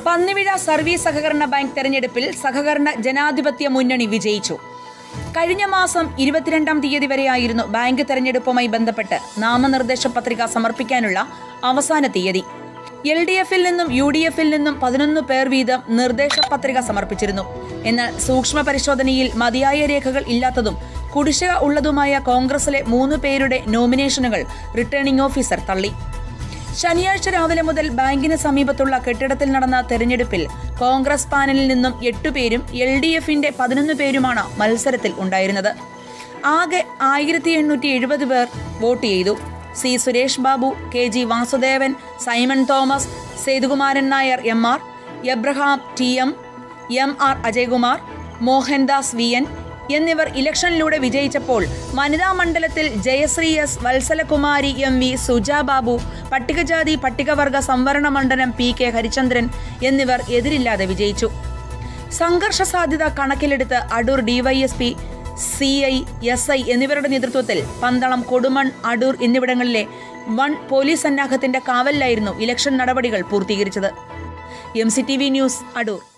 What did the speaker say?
പന്നിവിഴ service സഹകരണ bank തെരഞ്ഞെടുപ്പിൽ സഹകരണ ജനാധിപത്യ മുന്നണി വിജയിച്ചു കഴിഞ്ഞ മാസം ഇരുപത്തിരണ്ടാം തീയതി വരെയായിരുന്നു ബാങ്ക് തെരഞ്ഞെടുപ്പുമായി ബന്ധപ്പെട്ട് നാമനിർദ്ദേശ പത്രിക സമർപ്പിക്കാനുള്ള അവസാന തീയതി എൽ ഡി എഫിൽ നിന്നും യു ഡി എഫിൽ നിന്നും പതിനൊന്ന് പേർ വീതം നിർദ്ദേശ പത്രിക സമർപ്പിച്ചിരുന്നു എന്നാൽ സൂക്ഷ്മ പരിശോധനയിൽ മതിയായ രേഖകൾ ഇല്ലാത്തതും കുടിശ്ശിക ഉള്ളതുമായ കോൺഗ്രസിലെ മൂന്ന് പേരുടെ നോമിനേഷനുകൾ റിട്ടേണിംഗ് ഓഫീസർ തള്ളി ശനിയാഴ്ച രാവിലെ മുതൽ ബാങ്കിന് സമീപത്തുള്ള കെട്ടിടത്തിൽ നടന്ന തെരഞ്ഞെടുപ്പിൽ കോൺഗ്രസ് പാനലിൽ നിന്നും എട്ടുപേരും എൽ ഡി എഫിന്റെ പതിനൊന്ന് പേരുമാണ് മത്സരത്തിൽ ഉണ്ടായിരുന്നത് ആകെ ആയിരത്തി എണ്ണൂറ്റി എഴുപത് പേർ വോട്ട് ചെയ്തു C Suresh Babu K G Vasudevan Simon Thomas Sethukumaran Nair M R Abraham T M M R Ajaykumar Mohandas V N എന്നിവർ ഇലക്ഷനിലൂടെ വിജയിച്ചപ്പോൾ വനിതാ മണ്ഡലത്തിൽ Jayasree S Vatsalakumari M V Suja Babu പട്ടികജാതി പട്ടികവർഗ സംവരണ മണ്ഡലം പി കെ ഹരിചന്ദ്രൻ എന്നിവർ എതിരില്ലാതെ വിജയിച്ചു സംഘർഷ സാധ്യത കണക്കിലെടുത്ത് Adoor DYSP C I S I എന്നിവരുടെ നേതൃത്വത്തിൽ പന്തളം കൊടുമൺ അടൂർ എന്നിവിടങ്ങളിലെ വൺ പോലീസ് സന്നാഹത്തിന്റെ കാവലിലായിരുന്നു ഇലക്ഷൻ നടപടികൾ പൂർത്തീകരിച്ചത് M C T V news Adoor